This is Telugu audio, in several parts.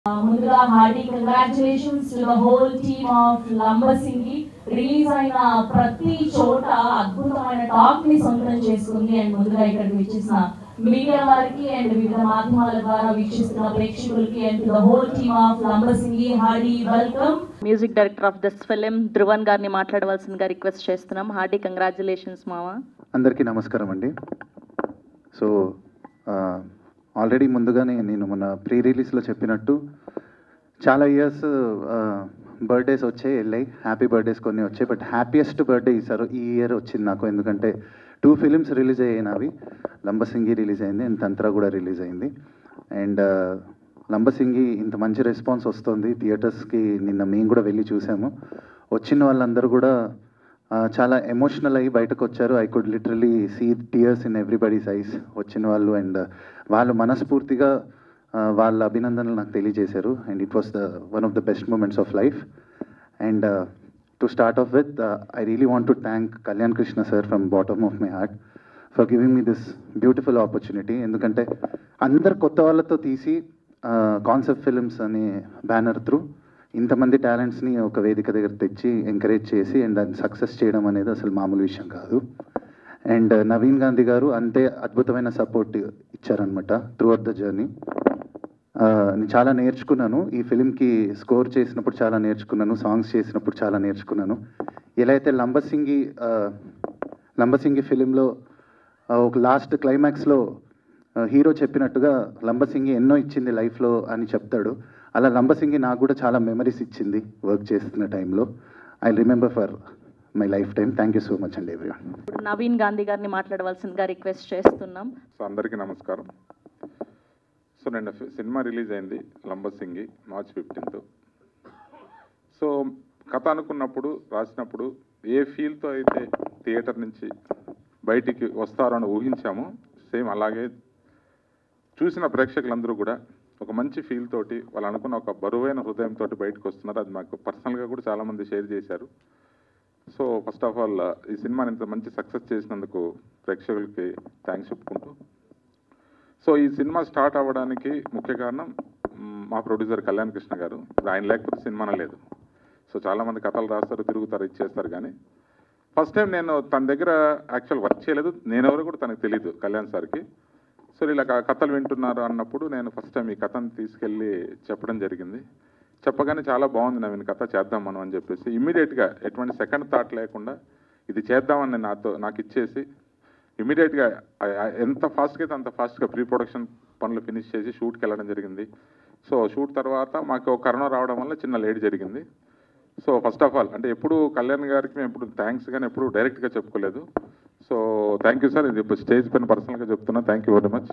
ముందుగా Hardy congratulations to the whole team of Lambasingi release అయిన ప్రతి చోట అద్భుతమైన టాక్ ని సొంతం చేసుకుంది అండ్ ముందుగా ఇక్కడికి వచ్చేసిన మీడియా వారికి అండ్ వివిధ మాధ్యమాల ద్వారా వీక్షిస్తున్న ప్రేక్షకులకి and to the whole team of Lambasingi Hardy welcome music director of this film Dhruvan గారిని మాట్లాడవలసిందిగా రిక్వెస్ట్ చేస్తున్నాం హార్డీ కంగ్రాచులేషన్స్ మావా అందరికీ నమస్కారం అండి సో ఆల్రెడీ ముందుగానే నేను మన ప్రీ రిలీజ్లో చెప్పినట్టు చాలా ఇయర్స్ బర్త్డేస్ వచ్చాయి వెళ్ళాయి హ్యాపీ బర్త్డేస్ కొన్ని వచ్చాయి బట్ హ్యాపీయెస్ట్ బర్త్డే ఈసారి ఈ ఇయర్ వచ్చింది నాకు ఎందుకంటే టూ ఫిలిమ్స్ రిలీజ్ అయ్యాయి నావి లంబసింగి రిలీజ్ అయింది అండ్ తంత్ర కూడా రిలీజ్ అయింది అండ్ లంబసింగి ఇంత మంచి రెస్పాన్స్ వస్తుంది థియేటర్స్కి నిన్న మేము కూడా వెళ్ళి చూసాము వచ్చిన వాళ్ళందరూ కూడా ఆ, చాలా ఎమోషనల్ అయ్యి బయటకు వచ్చారు I could literally see tears in everybody's eyes వచ్చిన వాళ్ళు అండ్ వాళ్ళు మనస్ఫూర్తిగా ఆ, వాళ్ళ అభినందనలు నాకు తెలియజేశారు and it was the one of the best moments of life and to start off with I really want to thank Kalyan Krishna sir from bottom of my heart for giving me this beautiful opportunity ఎందుకంటే అందరు కొత్త వాళ్ళతో తీసి కాన్సెప్ట్ ఫిల్మ్స్ అనే బ్యానర్ త్రూ ఇంతమంది టాలెంట్స్ని ఒక వేదిక దగ్గర తెచ్చి ఎంకరేజ్ చేసి అండ్ దాన్ని సక్సెస్ చేయడం అనేది అసలు మామూలు విషయం కాదు అండ్ నవీన్ గాంధీ గారు అంతే అద్భుతమైన సపోర్ట్ ఇచ్చారనమాట త్రూ అవుట్ ద జర్నీ నేను చాలా నేర్చుకున్నాను ఈ ఫిలింకి స్కోర్ చేసినప్పుడు చాలా నేర్చుకున్నాను సాంగ్స్ చేసినప్పుడు చాలా నేర్చుకున్నాను ఎలా అయితే లంబసింగి ఆ, లంబసింగి ఫిలింలో ఒక లాస్ట్ క్లైమాక్స్లో హీరో చెప్పినట్టుగా లంబసింగి ఎన్నో ఇచ్చింది లైఫ్లో అని చెప్తాడు అలా లంబసింగి నాకు కూడా చాలా మెమరీస్ ఇచ్చింది వర్క్ చేస్తున్న టైంలో I remember for my life time thank you so much అండి ఎవ్రీ ఇప్పుడు నవీన్ గాంధీ గారిని మాట్లాడవలసిందిగా రిక్వెస్ట్ చేస్తున్నాం సో అందరికీ నమస్కారం సో నిన్న ఫి- సినిమా రిలీజ్ అయింది లంబసింగి మార్చ్ ఫిఫ్టీన్త్ సో కథ అనుకున్నప్పుడు రాసినప్పుడు ఏ ఫీల్తో అయితే థియేటర్ నుంచి బయటికి వస్తారో అని ఊహించామో సేమ్ అలాగే చూసిన ప్రేక్షకులందరూ కూడా ఒక మంచి ఫీల్ తోటి వాళ్ళు అనుకున్న ఒక బరువైన హృదయంతో బయటకు వస్తున్నారు అది మాకు పర్సనల్గా కూడా చాలామంది షేర్ చేశారు సో ఫస్ట్ ఆఫ్ ఆల్ ఈ సినిమాని ఇంత మంచి సక్సెస్ చేసినందుకు ప్రేక్షకులకి థ్యాంక్స్ చెప్పుకుంటూ సో ఈ సినిమా స్టార్ట్ అవ్వడానికి ముఖ్య కారణం మ్, మా ప్రొడ్యూసర్ కళ్యాణ్ కృష్ణ గారు ఇప్పుడు ఆయన లేకపోతే సినిమానే లేదు సో చాలామంది కథలు రాస్తారు తిరుగుతారు ఇచ్చేస్తారు కానీ ఫస్ట్ టైం నేను తన దగ్గర యాక్చువల్ వర్క్ చేయలేదు నేను ఎవరు కూడా తనకు తెలియదు కళ్యాణ్ సార్కి సో ఇలా క- కథలు వింటున్నారు అన్నప్పుడు నేను ఫస్ట్ టైం ఈ కథను తీసుకెళ్ళి చెప్పడం జరిగింది చెప్పగానే చాలా బాగుంది నవీన్ కథ చేద్దాం మనం అని చెప్పేసి ఇమ్మీడియట్గా ఎటువంటి సెకండ్ థాట్ లేకుండా ఇది చేద్దామని నాతో నాకు ఇచ్చేసి ఇమీడియట్గా ఎంత ఫాస్ట్గా అయితే అంత ఫాస్ట్గా ప్రీ ప్రొడక్షన్ పనులు ఫినిష్ చేసి షూట్కి వెళ్ళడం జరిగింది సో షూట్ తర్వాత మాకు కరోనా రావడం వల్ల చిన్న లేట్ జరిగింది సో ఫస్ట్ ఆఫ్ ఆల్ అంటే ఎప్పుడు కళ్యాణ్ గారికి మేము ఎప్పుడు థ్యాంక్స్ కానీ ఎప్పుడు డైరెక్ట్గా చెప్పుకోలేదు సో థ్యాంక్ యూ సార్ ఇది ఇప్పుడు స్టేజ్ పైన పర్సనల్గా చెప్తున్నా thank you very much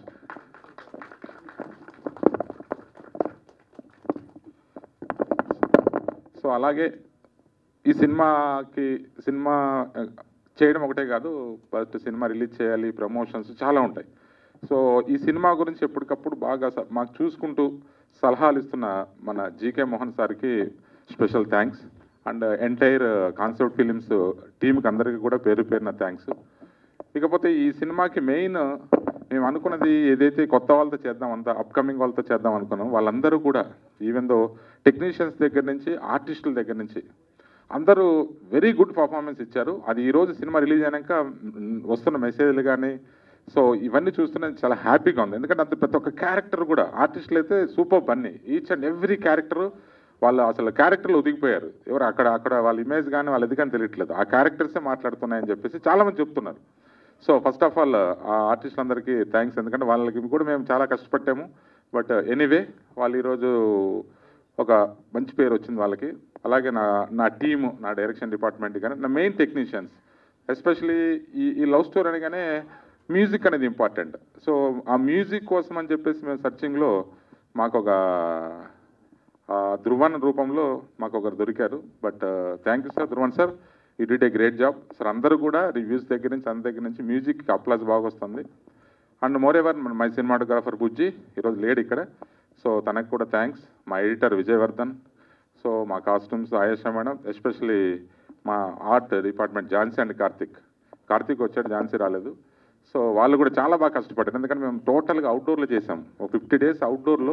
so అలాగే ఈ సినిమాకి సినిమా ఆ, చేయడం ఒకటే కాదు ఫస్ట్ సినిమా రిలీజ్ చేయాలి ప్రమోషన్స్ చాలా ఉంటాయి సో ఈ సినిమా గురించి ఎప్పటికప్పుడు బాగా స- మాకు చూసుకుంటూ సలహాలు ఇస్తున్న మన జీకే మోహన్ సార్కి special thanks and entire concept films టీంకి అందరికీ కూడా పేరు పేరున థ్యాంక్స్ ఇకపోతే ఈ సినిమాకి మెయిన్ మేము అనుకున్నది ఏదైతే కొత్త వాళ్ళతో చేద్దాం అంతా అప్కమింగ్ వాళ్ళతో చేద్దాం అనుకున్నాం వాళ్ళందరూ కూడా ఈవెన్ దో టెక్నీషియన్స్ దగ్గర నుంచి ఆర్టిస్టుల దగ్గర నుంచి అందరూ వెరీ గుడ్ పర్ఫార్మెన్స్ ఇచ్చారు అది ఈ రోజు సినిమా రిలీజ్ అయినాక మ్, వస్తున్న మెసేజ్లు కానీ సో ఇవన్నీ చూస్తున్న చాలా హ్యాపీగా ఉంది ఎందుకంటే అంత ప్రతి ఒక్క క్యారెక్టర్ కూడా ఆర్టిస్టులు అయితే super Bunny each and every character వాళ్ళు అసలు క్యారెక్టర్లు ఒదిగిపోయారు ఎవరు అక్కడ అక్కడ వాళ్ళ ఇమేజ్ కానీ వాళ్ళ ఇది కానీ తెలియట్లేదు ఆ క్యారెక్టర్సే మాట్లాడుతున్నాయని చెప్పేసి చాలా మంది చెప్తున్నారు సో ఫస్ట్ ఆఫ్ ఆల్ ఆ ఆర్టిస్టులందరికీ థ్యాంక్స్ ఎందుకంటే వాళ్ళకి కూడా మేము చాలా కష్టపడ్డాము బట్ ఎనీవే వాళ్ళు ఈరోజు ఒక మంచి పేరు వచ్చింది వాళ్ళకి అలాగే నా నా టీము నా డైరెక్షన్ డిపార్ట్మెంట్ కానీ నా మెయిన్ టెక్నీషియన్స్ ఎస్పెషలీ ఈ ఈ లవ్ స్టోరీ అనగానే మ్యూజిక్ అనేది ఇంపార్టెంట్ సో ఆ మ్యూజిక్ కోసం అని చెప్పేసి మేము సర్చింగ్లో మాకు ఒక ఆ, ధ్రువన్ రూపంలో మాకు ఒకరు దొరికారు but thank you sir Dhruvan sir he did a great job sir అందరూ కూడా రివ్యూస్ దగ్గర నుంచి అందరి దగ్గర నుంచి మ్యూజిక్ అప్లాజ్ బాగా వస్తుంది and moreover my cinematographer Bujji ఈరోజు లేడు ఇక్కడ సో తనకు కూడా థ్యాంక్స్ మా ఎడిటర్ విజయవర్ధన్ సో మా కాస్ట్యూమ్స్ ఆయేష మేడం ఎస్పెషలీ మా art department Jhansi and Karthik Karthik వచ్చాడు ఝాన్సీ రాలేదు సో వాళ్ళు కూడా చాలా బాగా కష్టపడ్డారు ఎందుకంటే మేము టోటల్గా అవుట్డోర్లో చేసాం ఒక ఫిఫ్టీ డేస్ అవుట్డోర్లో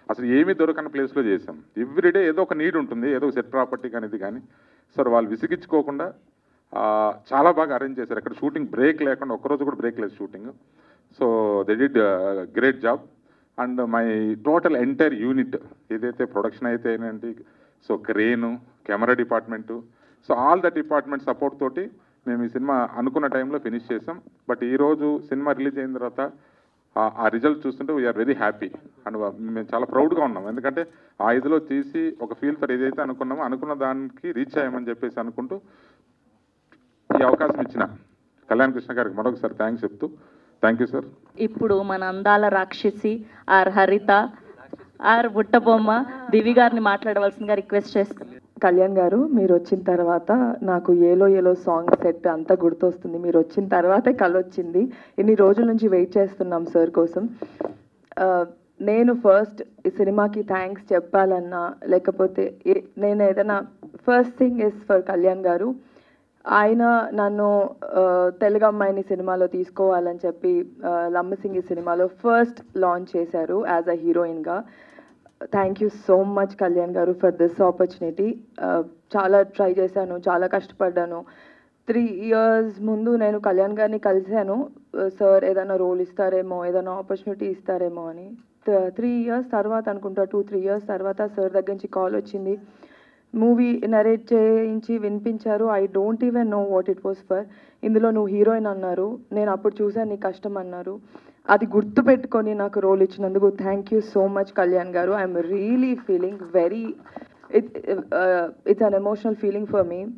అసలు ఏమీ దొరకని ప్లేస్లో చేసాం ఎవ్రీడే ఏదో ఒక నీడ్ ఉంటుంది ఏదో ఒక సెట్ ప్రాపర్టీ కానీ ఇది కానీ సార్ వాళ్ళు విసిగించుకోకుండా ఆ, చాలా బాగా అరేంజ్ చేశారు అక్కడ షూటింగ్ బ్రేక్ లేకుండా ఒక్కరోజు కూడా బ్రేక్ లేదు shooting so they did great job and my total entire unit ఏదైతే ప్రొడక్షన్ అయితే ఏంటి so crane camera department so all the department support తోటి మేము ఈ సినిమా అనుకున్న టైంలో ఫినిష్ చేసాం బట్ ఈరోజు సినిమా రిలీజ్ అయిన తర్వాత ఆ- ఆ రిజల్ట్ చూస్తుంటే వీఆర్ వెరీ హ్యాపీ అండ్ మేము చాలా ప్రౌడ్గా ఉన్నాం ఎందుకంటే ఆ ఇదిలో తీసి ఒక ఫీల్ ఫర్ ఏదైతే అనుకున్నామో అనుకున్న దానికి రీచ్ అయ్యామని చెప్పేసి అనుకుంటూ ఈ అవకాశం ఇచ్చిన కళ్యాణ్ కృష్ణ గారికి మరొకసారి థ్యాంక్స్ చెప్తూ థ్యాంక్ యూ సార్ ఇప్పుడు మన అందాల రాక్షసి ఆర్ హరిత ఆర్ బుట్టబొమ్మ దివి గారిని మాట్లాడవలసిందిగా రిక్వెస్ట్ చేస్తున్నాను కళ్యాణ్ గారు మీరు వచ్చిన తర్వాత నాకు ఏలో ఏలో సాంగ్ సెట్ అంతా గుర్తొస్తుంది మీరు వచ్చిన తర్వాతే కళ వచ్చింది ఇన్ని రోజుల నుంచి వెయిట్ చేస్తున్నాం సార్ కోసం ఆ, నేను ఫస్ట్ ఈ సినిమాకి థ్యాంక్స్ చెప్పాలన్నా లేకపోతే ఏ- నేను ఏదైనా first thing is for Kalyan garu ఆయన నన్ను ఆ, తెలుగు అమ్మాయిని సినిమాలో తీసుకోవాలని చెప్పి ఆ, లంబసింగి సినిమాలో ఫస్ట్ లాంచ్ చేశారు యాజ్ అ హీరోయిన్గా thank you so much Kalyan garu for this opportunity చాలా ట్రై చేశాను చాలా కష్టపడ్డాను త్రీ ఇయర్స్ ముందు నేను కళ్యాణ్ గారిని కలిశాను సార్ ఏదైనా రోల్ ఇస్తారేమో ఏదైనా ఆపర్చునిటీ ఇస్తారేమో అని త్రీ ఇయర్స్ తర్వాత అనుకుంటా టూ త్రీ ఇయర్స్ తర్వాత సార్ దగ్గర నుంచి కాల్ వచ్చింది మూవీ నరేట్ చేయించి వినిపించారు I don't even know what it was for ఇందులో నువ్వు హీరోయిన్ అన్నారు నేను అప్పుడు చూసాను నీ కష్టం అన్నారు అది గుర్తు పెట్టుకొని నాకు రోల్ ఇచ్చినందుకు thank you so much Kalyan garu I'm really feeling very it it's an emotional feeling for me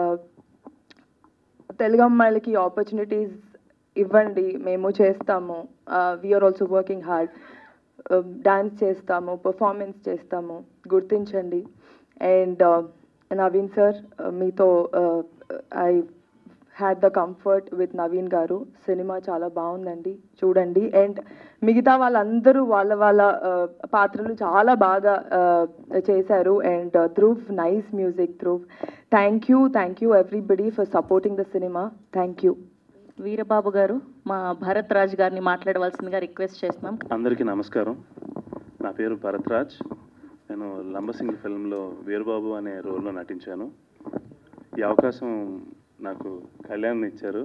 Telugu అమ్మాయిలకి ఆపర్చునిటీస్ ఇవ్వండి మేము చేస్తాము we're also working hard dance చేస్తాము పర్ఫార్మెన్స్ చేస్తాము గుర్తించండి అండ్ నవీన్ సార్ మీతో I had the comfort with Naveen garu సినిమా చాలా బాగుందండి చూడండి అండ్ మిగతా వాళ్ళందరూ వాళ్ళ వాళ్ళ uh, పాత్రలు చాలా బాగా uh, చేశారు and Dhruv nice music Dhruv thank you thank you everybody for supporting the సినిమా థ్యాంక్ యూ వీరబాబు గారు మా భరత్ రాజ్ గారిని మాట్లాడవలసిందిగా రిక్వెస్ట్ చేస్తున్నాం అందరికీ నమస్కారం నా పేరు భరత్రాజ్ నేను లంబసింగి ఫిల్మ్లో వీరబాబు అనే రోల్లో నటించాను ఈ అవకాశం నాకు కళ్యాణ్ ఇచ్చారు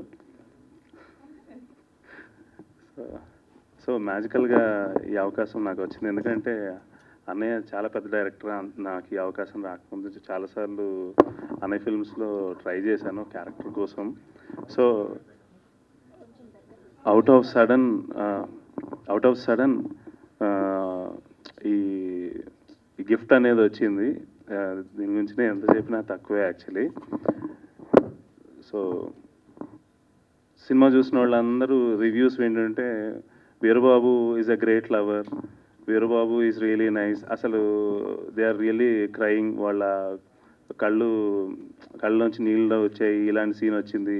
సో సో మ్యాజికల్గా ఈ అవకాశం నాకు వచ్చింది ఎందుకంటే అన్నయ్య చాలా పెద్ద డైరెక్టర్ అన్- నాకు ఈ అవకాశం రాకముందు చాలాసార్లు అన్నయ్య ఫిల్మ్స్లో ట్రై చేశాను క్యారెక్టర్ కోసం so out of sudden out of sudden ఈ ఈ గిఫ్ట్ అనేది వచ్చింది ఆ, దీని గురించి నేను ఎంత చెప్పినా తక్కువే యాక్చువల్లీ సో సినిమా చూసిన వాళ్ళందరూ రివ్యూస్ ఏంటంటే Veerababu is a great lover Veerababu is really nice అసలు దే ఆర్ రియలీ క్రయింగ్ వాళ్ళ కళ్ళు కళ్ళలోంచి నీళ్ళు వచ్చాయి ఇలాంటి సీన్ వచ్చింది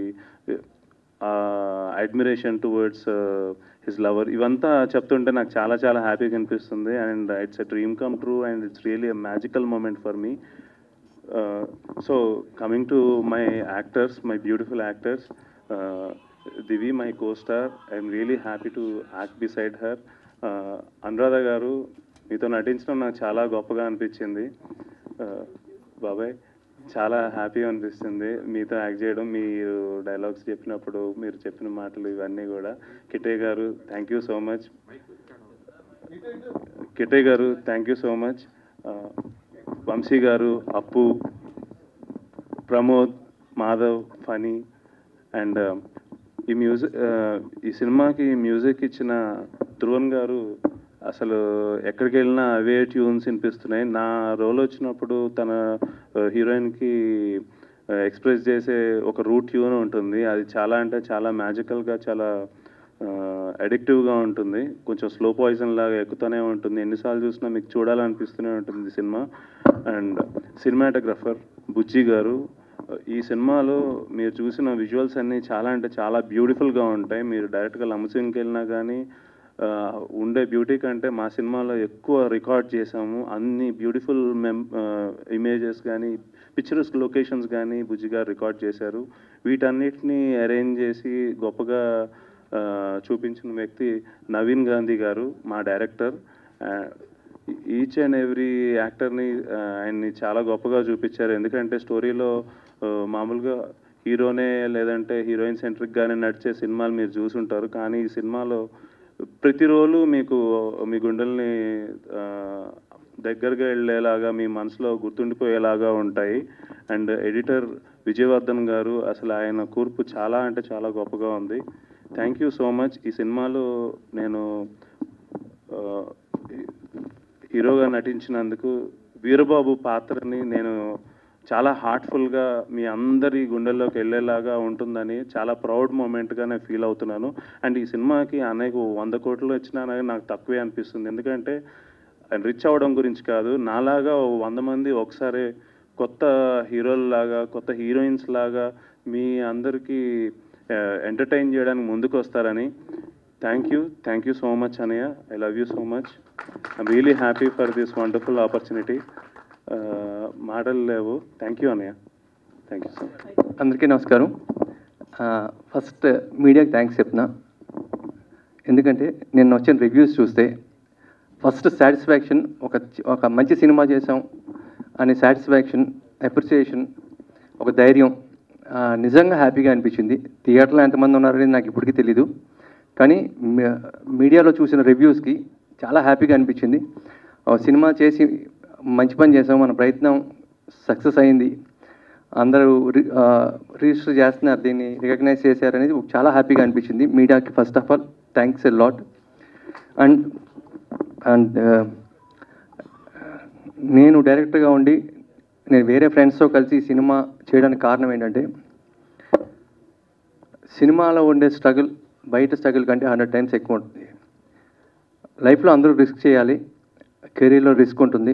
అడ్మిరేషన్ టువర్డ్స్ హిస్ లవర్ ఇవంతా చెప్తుంటే నాకు చాలా చాలా హ్యాపీగా అనిపిస్తుంది and it's a dream come true and it's really a magical moment for me so coming to my actors my beautiful actors Divi my co star I'm really happy to act beside her Anuradha garu మీతో నటించడం నాకు చాలా గొప్పగా అనిపించింది Uh, బాబాయ్ చాలా హ్యాపీగా అనిపిస్తుంది మీతో యాక్ట్ చేయడం మీరు డైలాగ్స్ చెప్పినప్పుడు మీరు చెప్పిన మాటలు ఇవన్నీ కూడా Kite garu thank you so much Kite garu thank you so much Vamsi garu Appu Pramod Madhav Phani and ఈ మ్యూజిక్ ఈ సినిమాకి మ్యూజిక్ ఇచ్చిన ధ్రువన్ గారు అసలు ఎక్కడికి వెళ్ళినా అవే ట్యూన్స్ వినిపిస్తున్నాయి నా రోల్ వచ్చినప్పుడు తన హీరోయిన్కి ఎక్స్ప్రెస్ చేసే ఒక రూట్ ట్యూన్ ఉంటుంది అది చాలా అంటే చాలా మ్యాజికల్గా చాలా అడిక్టివ్గా ఉంటుంది కొంచెం స్లో పాయిజన్ లాగా ఎక్కుతూనే ఉంటుంది ఎన్నిసార్లు చూసినా మీకు చూడాలనిపిస్తూనే ఉంటుంది ఈ సినిమా అండ్ సినిమాటోగ్రఫర్ బుజ్జి గారు ఈ సినిమాలో మీరు చూసిన విజువల్స్ అన్నీ చాలా అంటే చాలా బ్యూటిఫుల్గా ఉంటాయి మీరు డైరెక్ట్గా లంబసింగ్కి వెళ్ళినా కానీ ఆ, ఉండే బ్యూటీ కంటే మా సినిమాలో ఎక్కువ రికార్డ్ చేసాము అన్ని బ్యూటిఫుల్ మెమ్ ఇమేజెస్ కానీ పిక్చరస్ లొకేషన్స్ కానీ బుజ్జి గారు రికార్డ్ చేశారు వీటన్నిటిని అరేంజ్ చేసి గొప్పగా ఆ, చూపించిన వ్యక్తి నవీన్ గాంధీ గారు మా డైరెక్టర్ ఈచ్ అండ్ ఎవ్రీ యాక్టర్ని ఆయన్ని చాలా గొప్పగా చూపించారు ఎందుకంటే స్టోరీలో ఆ, మామూలుగా హీరోనే లేదంటే హీరోయిన్ సెంట్రిక్గానే నడిచే సినిమాలు మీరు చూసుంటారు కానీ ఈ సినిమాలో ప్రతి రోలు మీకు మీ గుండెల్ని ఆ, దగ్గరగా వెళ్ళేలాగా మీ మనసులో గుర్తుండిపోయేలాగా ఉంటాయి అండ్ ఎడిటర్ విజయవర్ధన్ గారు అసలు ఆయన కూర్పు చాలా అంటే చాలా గొప్పగా ఉంది థ్యాంక్ యూ సో మచ్ ఈ సినిమాలో నేను ఆ, హీరోగా నటించినందుకు వీరబాబు పాత్రని నేను చాలా హార్ట్ఫుల్గా మీ అందరి గుండెల్లోకి వెళ్ళేలాగా ఉంటుందని చాలా ప్రౌడ్ మూమెంట్గా నేను ఫీల్ అవుతున్నాను అండ్ ఈ సినిమాకి అనేక వంద కోట్లు వచ్చినా నాకు- నాకు తక్కువే అనిపిస్తుంది ఎందుకంటే రిచ్ అవ్వడం గురించి కాదు నాలాగా ఓ వంద మంది ఒకసారి కొత్త హీరోల్లాగా కొత్త హీరోయిన్స్ లాగా మీ అందరికీ ఎంటర్టైన్ చేయడానికి ముందుకు వస్తారని thank you thank you so much అనయ్య I love you so much I'm really happy for this wonderful opportunity మాటలు లేవు థ్యాంక్ యూ అనయ్య థ్యాంక్ యూ సో మచ్ అందరికీ నమస్కారం ఆ, ఫస్ట్ మీడియాకి థ్యాంక్స్ చెప్తున్నా ఎందుకంటే నేను వచ్చిన రివ్యూస్ చూస్తే ఫస్ట్ సాటిస్ఫాక్షన్ ఒక చి- ఒక మంచి సినిమా చేసాం అనే సాటిస్ఫాక్షన్ అప్రిసియేషన్ ఒక ధైర్యం ఆ, నిజంగా హ్యాపీగా అనిపించింది థియేటర్లో ఎంతమంది ఉన్నారనేది నాకు ఇప్పటికీ తెలీదు కానీ మీ- మీడియాలో చూసిన రివ్యూస్కి చాలా హ్యాపీగా అనిపించింది ఆ, సినిమా చేసి మంచి పని చేసాం మన ప్రయత్నం సక్సెస్ అయింది అందరూ రి- ఆ, రిజిస్టర్ చేస్తున్నారు దీన్ని రికగ్నైజ్ చేశారనేది చాలా హ్యాపీగా అనిపించింది మీడియాకి first of all thanks a lot and and నేను డైరెక్టర్గా ఉండి నేను వేరే ఫ్రెండ్స్తో కలిసి ఈ సినిమా చేయడానికి కారణం ఏంటంటే సినిమాలో ఉండే స్ట్రగుల్ బయట స్ట్రగుల్ కంటే హండ్రెడ్ టైమ్స్ ఎక్కువ ఉంటుంది లైఫ్లో అందరూ రిస్క్ చేయాలి కెరీర్లో రిస్క్ ఉంటుంది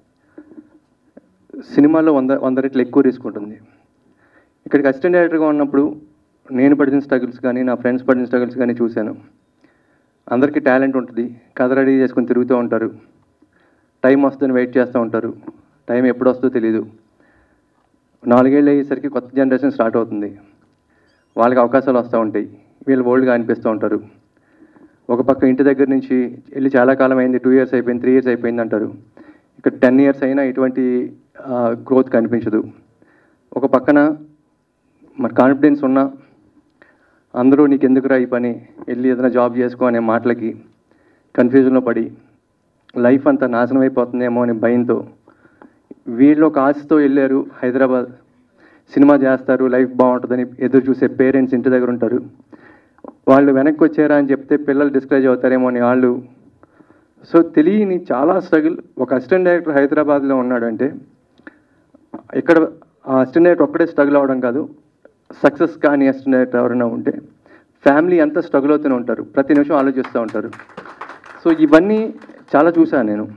సినిమాలో వంద వంద రెట్లు ఎక్కువ రిస్క్ ఉంటుంది ఇక్కడికి అసిస్టెంట్ డైరెక్టర్గా ఉన్నప్పుడు నేను పడిన స్ట్రగుల్స్ కానీ నా ఫ్రెండ్స్ పడిన స్ట్రగుల్స్ కానీ చూశాను అందరికీ టాలెంట్ ఉంటుంది కథ రెడీ చేసుకొని తిరుగుతూ ఉంటారు టైం వస్తుందని వెయిట్ చేస్తూ ఉంటారు టైం ఎప్పుడు వస్తుందో తెలియదు నాలుగేళ్ళు అయ్యేసరికి కొత్త జనరేషన్ స్టార్ట్ అవుతుంది వాళ్ళకి అవకాశాలు వస్తూ ఉంటాయి వీళ్ళు ఓల్డ్గా అనిపిస్తూ ఉంటారు ఒక పక్క ఇంటి దగ్గర నుంచి వెళ్ళి చాలా కాలం అయింది టూ ఇయర్స్ అయిపోయింది త్రీ ఇయర్స్ అయిపోయింది అంటారు ఇక్కడ టెన్ ఇయర్స్ అయినా ఎటువంటి గ్రోత్ కనిపించదు ఒక పక్కన మరి కాన్ఫిడెన్స్ ఉన్నా అందరూ నీకు ఎందుకురా ఈ పని వెళ్ళి ఏదైనా జాబ్ చేసుకో అనే మాటలకి కన్ఫ్యూజన్లో పడి లైఫ్ అంతా నాశనం అయిపోతుందేమో అనే భయంతో వీళ్ళు ఒక ఆశతో వెళ్ళారు హైదరాబాద్ సినిమా చేస్తారు లైఫ్ బాగుంటుందని ఎదురు చూసే పేరెంట్స్ ఇంటి దగ్గర ఉంటారు వాళ్ళు వెనక్కి వచ్చారా అని చెప్తే పిల్లలు డిస్కరేజ్ అవుతారేమో అని వాళ్ళు సో తెలియని చాలా స్ట్రగుల్ ఒక అసిస్టెంట్ డైరెక్టర్ హైదరాబాద్లో ఉన్నాడంటే ఇక్కడ ఆ అసిస్టెంట్ డైరెక్టర్ ఒక్కడే స్ట్రగుల్ అవ్వడం కాదు సక్సెస్ కానీ అసిస్టెంట్ డైరెక్టర్ ఎవరైనా ఉంటే ఫ్యామిలీ అంతా స్ట్రగుల్ అవుతూనే ఉంటారు ప్రతి నిమిషం ఆలోచిస్తూ ఉంటారు సో ఇవన్నీ చాలా చూశాను నేను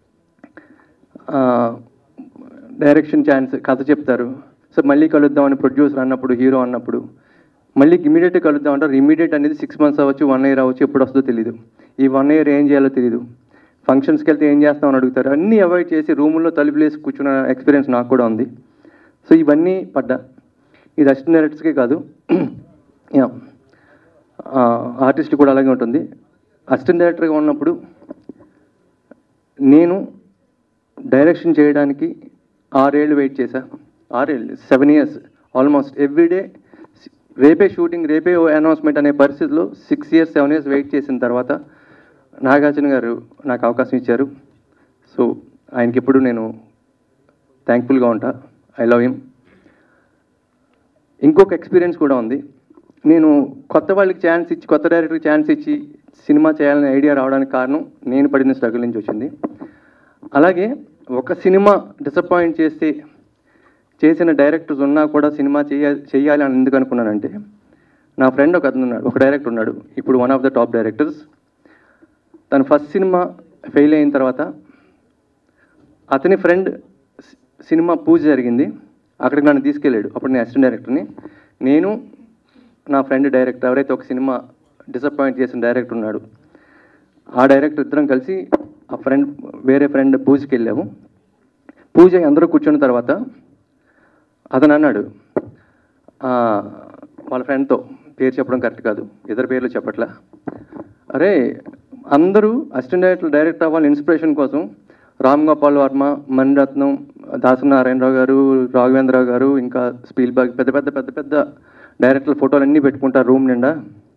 డైరెక్షన్ ఛాన్స్ కథ చెప్తారు సో మళ్ళీ కలుద్దామని ప్రొడ్యూసర్ అన్నప్పుడు హీరో అన్నప్పుడు మళ్ళీ ఇమీడియట్గా కలుద్దాం అంటారు ఇమీడియట్ అనేది సిక్స్ మంత్స్ అవ్వచ్చు వన్ ఇయర్ అవ్వచ్చు ఎప్పుడు వస్తుందో తెలియదు ఈ వన్ ఇయర్ ఏం చేయాలో తెలియదు ఫంక్షన్స్కి వెళ్తే ఏం చేస్తామని అడుగుతారు అన్నీ అవాయిడ్ చేసి రూముల్లో తలుపులేసి కూర్చున్న ఎక్స్పీరియన్స్ నాకు కూడా ఉంది సో ఇవన్నీ పడ్డా ఇది అసిస్టెంట్ డైరెక్టర్స్కే కాదు యా ఆర్టిస్ట్ కూడా అలాగే ఉంటుంది అసిస్టెంట్ డైరెక్టర్గా ఉన్నప్పుడు నేను డైరెక్షన్ చేయడానికి ఆరేళ్ళు వెయిట్ చేశా ఆరేళ్ళు సెవెన్ ఇయర్స్ ఆల్మోస్ట్ ఎవ్రీడే రేపే షూటింగ్ రేపే అనౌన్స్మెంట్ అనే పరిస్థితిలో six years seven years wait చేసిన తర్వాత నాగార్జున గారు నాకు అవకాశం ఇచ్చారు సో ఆయనకి ఎప్పుడు నేను థ్యాంక్ఫుల్గా ఉంటా ఐ లవ్ హిమ్ ఇంకొక ఎక్స్పీరియన్స్ కూడా ఉంది నేను కొత్త వాళ్ళకి ఛాన్స్ ఇచ్చి కొత్త డైరెక్టర్కి ఛాన్స్ ఇచ్చి సినిమా చేయాలనే ఐడియా రావడానికి కారణం నేను పడిన స్ట్రగుల్ నుంచి వచ్చింది అలాగే ఒక సినిమా డిసప్పాయింట్ చేస్తే చేసిన డైరెక్టర్స్ ఉన్నా కూడా సినిమా చేయ చేయాలి అని ఎందుకు అనుకున్నానంటే నా ఫ్రెండ్ ఒక అతను ఉన్నాడు ఒక డైరెక్టర్ ఉన్నాడు ఇప్పుడు one of the top directors తన ఫస్ట్ సినిమా ఫెయిల్ అయిన తర్వాత అతని ఫ్రెండ్ సినిమా పూజ జరిగింది అక్కడికి నన్ను తీసుకెళ్ళాడు అప్పుడు నేను అసిస్టెంట్ డైరెక్టర్ని నేను నా ఫ్రెండ్ డైరెక్టర్ ఎవరైతే ఒక సినిమా డిసప్పాయింట్ చేసిన డైరెక్టర్ ఉన్నాడు ఆ డైరెక్టర్ ఇద్దరం కలిసి ఆ ఫ్రెండ్ వేరే ఫ్రెండ్ పూజకి వెళ్ళాము పూజ అయి అందరూ కూర్చున్న తర్వాత అతను అన్నాడు "ఆ, వాళ్ళ ఫ్రెండ్తో పేరు చెప్పడం కరెక్ట్ కాదు ఇద్దరు పేర్లు చెప్పట్లా అరే అందరూ అసిస్టెంట్ డైరెక్టర్ డైరెక్ట్ అవ్వాలని ఇన్స్పిరేషన్ కోసం రామ్ గోపాల్ వర్మ మణిరత్నం దాసనారాయణరావు గారు రాఘవేంద్రరావు గారు ఇంకా స్పీల్బర్గ్ పెద్ద పెద్ద పెద్ద పెద్ద డైరెక్టర్ల ఫోటోలు అన్నీ పెట్టుకుంటారు రూమ్ నిండా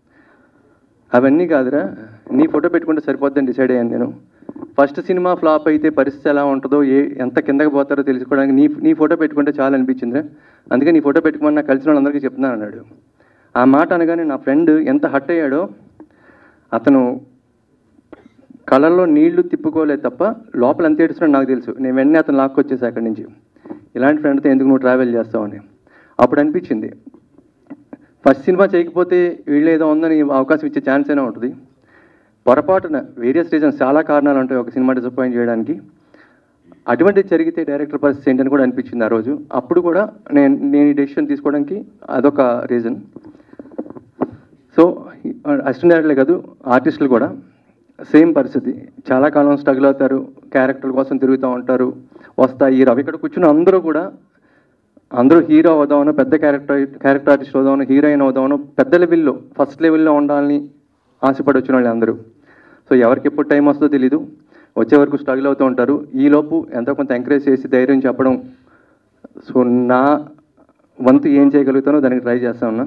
అవన్నీ కాదురా నీ ఫోటో పెట్టుకుంటే సరిపోద్దని డిసైడ్ అయ్యాను నేను ఫస్ట్ సినిమా ఫ్లాప్ అయితే పరిస్థితి ఎలా ఉంటుందో ఏ ఎంత కిందకి పోతారో తెలుసుకోవడానికి నీ నీ ఫోటో పెట్టుకుంటే చాలా అనిపించిందిరా అందుకే నీ ఫోటో పెట్టుకోమని నాకు కలిసిన వాళ్ళందరికీ చెప్తున్నాను అన్నాడు ఆ మాట అనగానే నా ఫ్రెండ్ ఎంత హట్ అయ్యాడో అతను కళ్ళల్లో నీళ్లు తిప్పుకోలేదు తప్ప లోపల ఎంత ఏడుస్తున్నాడు నాకు తెలుసు నేను వెంటనే అతను లాక్కొచ్చేసి అక్కడి నుంచి ఇలాంటి ఫ్రెండ్తో ఎందుకు నువ్వు ట్రావెల్ చేస్తావని అప్పుడు అనిపించింది ఫస్ట్ సినిమా చేయకపోతే వీళ్ళు ఏదో ఉందని అవకాశం ఇచ్చే ఛాన్స్ అయినా ఉంటుంది పొరపాటున వేరియస్ రీజన్స్ చాలా కారణాలు ఉంటాయి ఒక సినిమా డిసప్పాయింట్ చేయడానికి అటువంటి జరిగితే డైరెక్టర్ పరిస్థితి ఏంటని కూడా అనిపించింది ఆ రోజు అప్పుడు కూడా నేను నేను ఈ డెసిషన్ తీసుకోవడానికి అదొక రీజన్ సో అసిస్టెంట్ డైరెక్టర్లే కాదు ఆర్టిస్టులు కూడా సేమ్ పరిస్థితి చాలా కాలం స్ట్రగుల్ అవుతారు క్యారెక్టర్ కోసం తిరుగుతూ ఉంటారు వస్తాయి ఈ రవి ఇక్కడ కూర్చున్న అందరూ కూడా అందరూ హీరో అవుదామను పెద్ద క్యారెక్టర్ క్యారెక్టర్ ఆర్టిస్ట్ అవుదామను హీరోయిన్ అవుదామను పెద్ద లెవెల్లో ఫస్ట్ లెవెల్లో ఉండాలని ఆశపడి వచ్చిన వాళ్ళు అందరూ సో ఎవరికి ఎప్పుడు టైం వస్తుందో తెలీదు వచ్చే వరకు స్ట్రగుల్ అవుతూ ఉంటారు ఈలోపు ఎంతో కొంత ఎంకరేజ్ చేసి ధైర్యం చెప్పడం సో నా వంతు ఏం చేయగలుగుతానో దానికి ట్రై చేస్తా ఉన్నా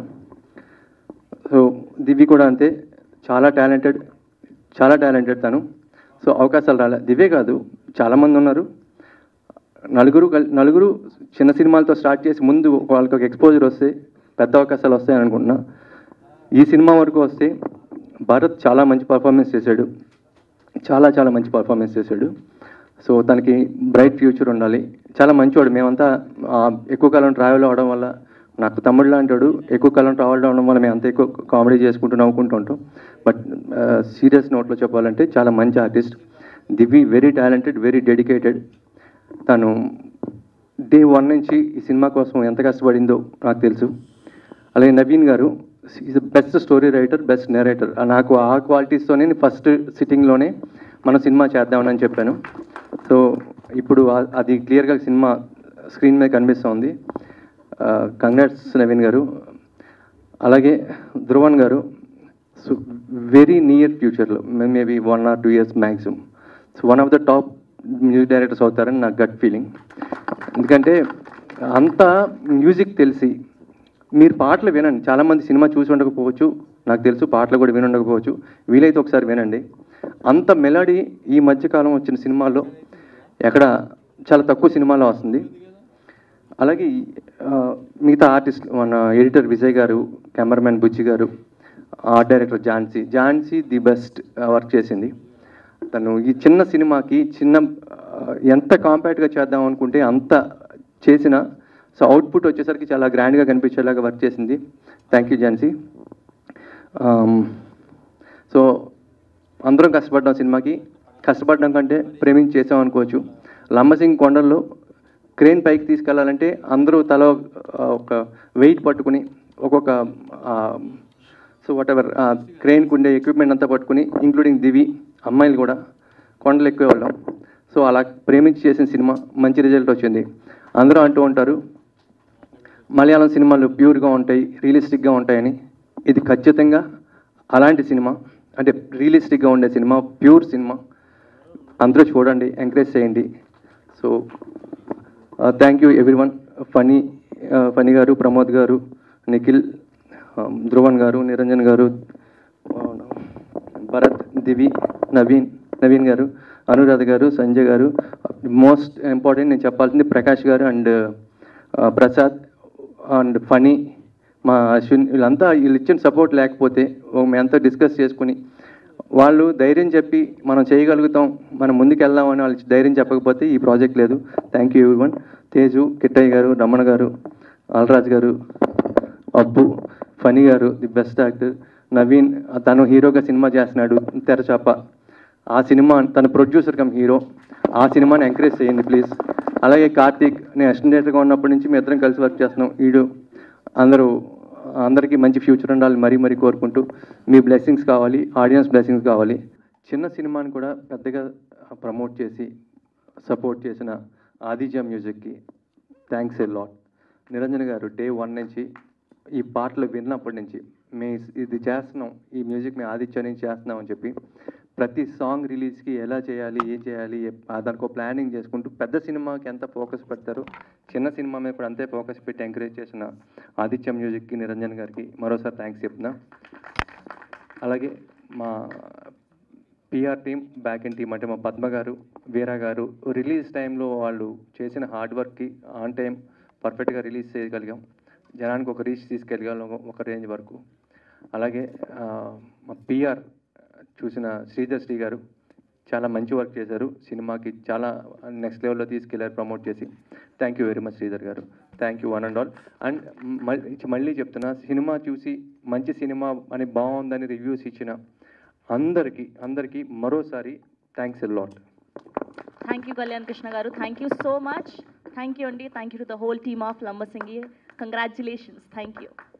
సో దివ్య కూడా అంతే చాలా టాలెంటెడ్ చాలా టాలెంటెడ్ తను సో అవకాశాలు రాలే దివ్యే కాదు చాలామంది ఉన్నారు నలుగురు కల్- నలుగురు చిన్న సినిమాలతో స్టార్ట్ చేసి ముందు వాళ్ళకి ఒక ఎక్స్పోజర్ వస్తే పెద్ద అవకాశాలు వస్తాయని అనుకుంటున్నా ఈ సినిమా వరకు వస్తే భరత్ చాలా మంచి పర్ఫార్మెన్స్ చేశాడు చాలా చాలా మంచి పర్ఫార్మెన్స్ చేశాడు సో తనకి బ్రైట్ ఫ్యూచర్ ఉండాలి చాలా మంచివాడు మేమంతా ఆ, ఎక్కువ కాలం ట్రావెల్ అవ్వడం వల్ల నాకు తమ్ముడు లాంటాడు ఎక్కువ కాలం ట్రావెల్ అవ్వడం వల్ల మేము అంత ఎక్కువ కామెడీ చేసుకుంటూ నవ్వుకుంటూ ఉంటాం బట్ సీరియస్ నోట్లో చెప్పాలంటే చాలా మంచి artist Divi very talented very dedicated తను డే వన్ నుంచి ఈ సినిమా కోసం ఎంత కష్టపడిందో నాకు తెలుసు అలాగే Naveen garu is best story writer best narrator నాకు ఆ క్వాలిటీస్తోనే ఫస్ట్ సిట్టింగ్లోనే మనం సినిమా చేద్దామని చెప్పాను సో ఇప్పుడు ఆ- అది క్లియర్గా సినిమా స్క్రీన్ మీద కనిపిస్తోంది కంగ్రాట్స్ నవీన్ గారు అలాగే Dhruvan garu so very near ఫ్యూచర్లో maybe one or two years maximum so one of the top music directors అవుతారని నాకు గట్ ఫీలింగ్ ఎందుకంటే అంత మ్యూజిక్ తెలిసి మీరు పాటలు వినండి చాలామంది సినిమా చూసి ఉండకపోవచ్చు నాకు తెలుసు పాటలు కూడా విని ఉండకపోవచ్చు వీలైతే ఒకసారి వినండి అంత మెలడీ ఈ మధ్యకాలం వచ్చిన సినిమాల్లో ఎక్కడ చాలా తక్కువ సినిమాలో వస్తుంది అలాగే ఈ, ఆ, మిగతా ఆర్టిస్ట్ మన ఎడిటర్ విజయ్ గారు cameraman Bujji garu art director Jhansi Jhansi the best work చేసింది తను ఈ చిన్న సినిమాకి చిన్న ఆ, ఎంత కాంపాక్ట్గా చేద్దాం అనుకుంటే అంత చేసిన సో అవుట్పుట్ వచ్చేసరికి చాలా గ్రాండ్గా కనిపించేలాగా వర్క్ చేసింది థ్యాంక్ యూ ఝాన్సీ సో అందరం కష్టపడ్డాం సినిమాకి కష్టపడడం కంటే ప్రేమించి చేసాం అనుకోవచ్చు లంబసింగ్ కొండల్లో క్రేన్ పైకి తీసుకెళ్లాలంటే అందరూ తల ఆ, ఒక వెయిట్ పట్టుకుని ఒక్కొక్క సో వాట్ ఎవర్ క్రేన్కి ఉండే ఎక్విప్మెంట్ అంతా పట్టుకుని ఇంక్లూడింగ్ దివి అమ్మాయిలు కూడా కొండలు ఎక్కువ వాళ్ళం సో అలా ప్రేమించి చేసిన సినిమా మంచి రిజల్ట్ వచ్చింది అందరూ అంటూ ఉంటారు మలయాళం సినిమాలు ప్యూర్గా ఉంటాయి రియలిస్టిక్గా ఉంటాయని ఇది ఖచ్చితంగా అలాంటి సినిమా అంటే రియలిస్టిక్గా ఉండే సినిమా ప్యూర్ సినిమా అందరూ చూడండి ఎంకరేజ్ చేయండి so thank you everyone Phani Phani garu Pramod గారు నిఖిల్ um, ధ్రువన్ గారు నిరంజన్ గారు uh, భరత్ దివి నవీన్ నవీన్ గారు అనురాధ గారు సంజయ్ గారు మోస్ట్ ఇంపార్టెంట్ నేను చెప్పాల్సింది ప్రకాష్ గారు అండ్ ప్రసాద్ అండ్ ఫనీ మా అశ్విన్ వీళ్ళంతా వీళ్ళు ఇచ్చిన సపోర్ట్ లేకపోతే ఓ మేమంతా డిస్కస్ చేసుకుని వాళ్ళు ధైర్యం చెప్పి మనం చేయగలుగుతాం మనం ముందుకు వెళ్దాం అని వాళ్ళు ధైర్యం చెప్పకపోతే ఈ ప్రాజెక్ట్ లేదు thank you one Teju Kittayya garu Ramana garu Alraj garu Abbu Phani garu the best actor Naveen తను హీరోగా సినిమా చేస్తున్నాడు తెరచాప ఆ సినిమా తన ప్రొడ్యూసర్ కమ్ హీరో ఆ సినిమాని ఎంకరేజ్ చేయండి ప్లీజ్ అలాగే కార్తీక్ నేను అసిస్టెంట్ డైరెక్టర్గా ఉన్నప్పటి నుంచి మీ ఇద్దరం కలిసి వర్క్ చేస్తున్నాం వీడు అందరూ అందరికీ మంచి ఫ్యూచర్ ఉండాలి మరీ మరీ కోరుకుంటూ మీ బ్లెస్సింగ్స్ కావాలి ఆడియన్స్ బ్లెస్సింగ్స్ కావాలి చిన్న సినిమాని కూడా పెద్దగా ప్రమోట్ చేసి సపోర్ట్ చేసిన ఆదిజా మ్యూజిక్కి థ్యాంక్స్ ఎ లాట్ నిరంజన్ గారు డే వన్ నుంచి ఈ పాటలు విన్నప్పటి నుంచి మే ఇది చేస్తున్నాం ఈ మ్యూజిక్ మేము ఆదిత్య నుంచి చేస్తున్నాం అని చెప్పి ప్రతి సాంగ్ రిలీజ్కి ఎలా చేయాలి ఏం చేయాలి ఏ- ఆ దానికి ఒక ప్లానింగ్ చేసుకుంటూ పెద్ద సినిమాకి ఎంత ఫోకస్ పెడతారో చిన్న సినిమా మీద కూడా అంతే ఫోకస్ పెట్టి ఎంకరేజ్ చేసిన ఆదిత్య మ్యూజిక్కి నిరంజన్ గారికి మరోసారి థ్యాంక్స్ చెప్తున్నా అలాగే మా PR team back in team అంటే మా పద్మ గారు వీరా గారు రిలీజ్ టైంలో వాళ్ళు చేసిన హార్డ్ వర్క్కి ఆన్ టైం పర్ఫెక్ట్గా రిలీజ్ చేయగలిగాం జనానికి ఒక రీచ్ తీసుకెళ్ళగలం ఒక రేంజ్ వరకు అలాగే ఆ, మా పిఆర్ చూసిన శ్రీధర్ శ్రీ గారు చాలా మంచి వర్క్ చేశారు సినిమాకి చాలా నెక్స్ట్ లెవెల్లో తీసుకెళ్లారు ప్రమోట్ చేసి thank you very much Sridhar garu thank you one and all and మళ్ళీ చెప్తున్నా సినిమా చూసి మంచి సినిమా అని బాగుందని రివ్యూస్ ఇచ్చిన అందరికీ అందరికీ మరోసారి thanks a lot thank you Kalyan Krishna garu thank you so much thank you అండి thank you to the whole team of Lambasingi congratulations thank you